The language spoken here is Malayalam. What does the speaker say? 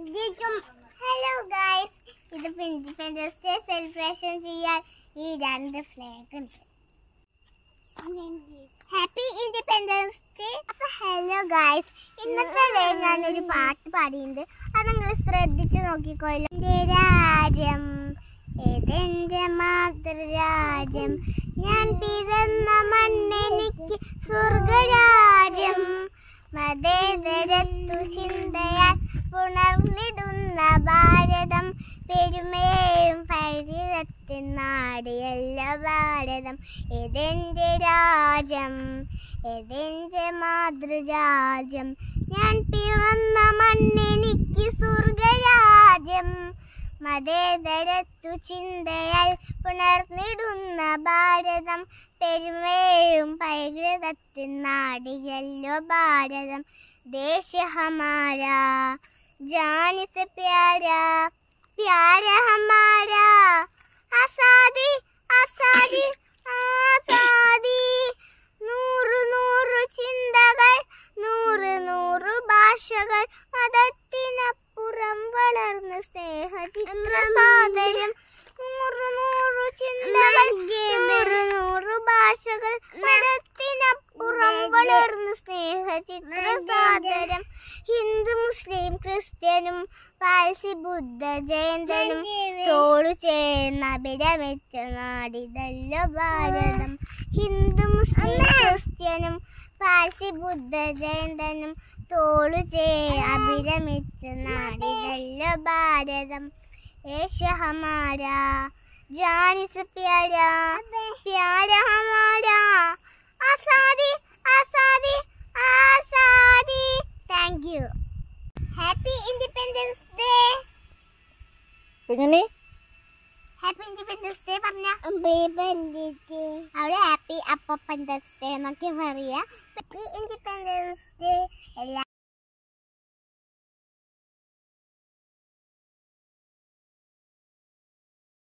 ഹലോ ഗായ്സ് ഇത് ഇൻഡിപെൻഡൻസ് ഡേ സെലിബ്രേഷൻ ചെയ്യാൻ ഈ രണ്ട് ഫ്ലാഗ് ഉണ്ട് ഹാപ്പി ഇൻഡിപെൻഡൻസ് ഡേ അപ്പൊ ഹലോ ഗായ്സ് ഇന്നത്തെ ഡേ ഞാനൊരു പാട്ട് പാടിയിട്ടുണ്ട് അത് നിങ്ങൾ ശ്രദ്ധിച്ചു നോക്കിക്കോല്ലോ എന്റെ രാജ്യം ഏതെന്റെ മാതൃരാജ്യം ഞാൻ പിറന്ന മണ്ണെനിക്ക് സ്വർഗരാജ്യം മതേതരത്തു ചിന്തയാൽ പുണർന്നിടുന്ന ഭാരതം പെരുമയും പരിതത്തിൻ നാടിയല്ല ഭാരതം ഏതെന്റെ രാജ്യം ഏതെന്റെ മാതൃരാജ്യം ഞാൻ പിറന്ന മണ്ണെനിക്ക് സ്വർഗരാജ്യം മതേതരത്തു ചിന്തയാൽ പുണർന്നിടുന്ന ഭാരതം പെരുമയും പൈകൃതത്തിൻ നാടിയല്ലോ ഭാരതം ദേശ ഹമാരാ जान से प्यारा प्यारा हमारा आसादी आसादी ആസാദി നൂറ് നൂറ് ചിന്തകൾ നൂറ് നൂറ് ഭാഷകൾ മതത്തിനപ്പുറം വളർന്ന സ്നേഹചിത്ര സാദരം നൂറ് നൂറ് ചിന്തകൾ നൂറ് നൂറ് ഭാഷകൾ മതത്തിനപ്പുറം വളർന്ന സ്നേഹചിത്ര സാദരം ഹിന്ദു മുസ്ലിം ക്രിസ്ത്യനും പാൽസി ബുദ്ധ ജയന്തനും തോളു ചേർന്ന വിരമിച്ച നാടിതല്ലോ ഭാരതം ഹിന്ദു മുസ്ലിം ക്രിസ്ത്യനും പാൽസി ബുദ്ധ ജയന്തനും തോളു ചേ അഭിരമിച്ച നാടിതല്ലോ ഭാരതം ഏഷ ഹമാരാ जान से प्यारा प्यारा हमारा आसादी आसादी आसादी thank you happy independence day Kunjunni happy independence day പറഞ്ഞ അവിടെ ഹാപ്പി അപ്പപ്പൻഡൻസ് ഡേ എന്നൊക്കെ പറയാ ഹാപ്പി ഇൻഡിപെൻഡൻസ് ഡേ എല്ലാ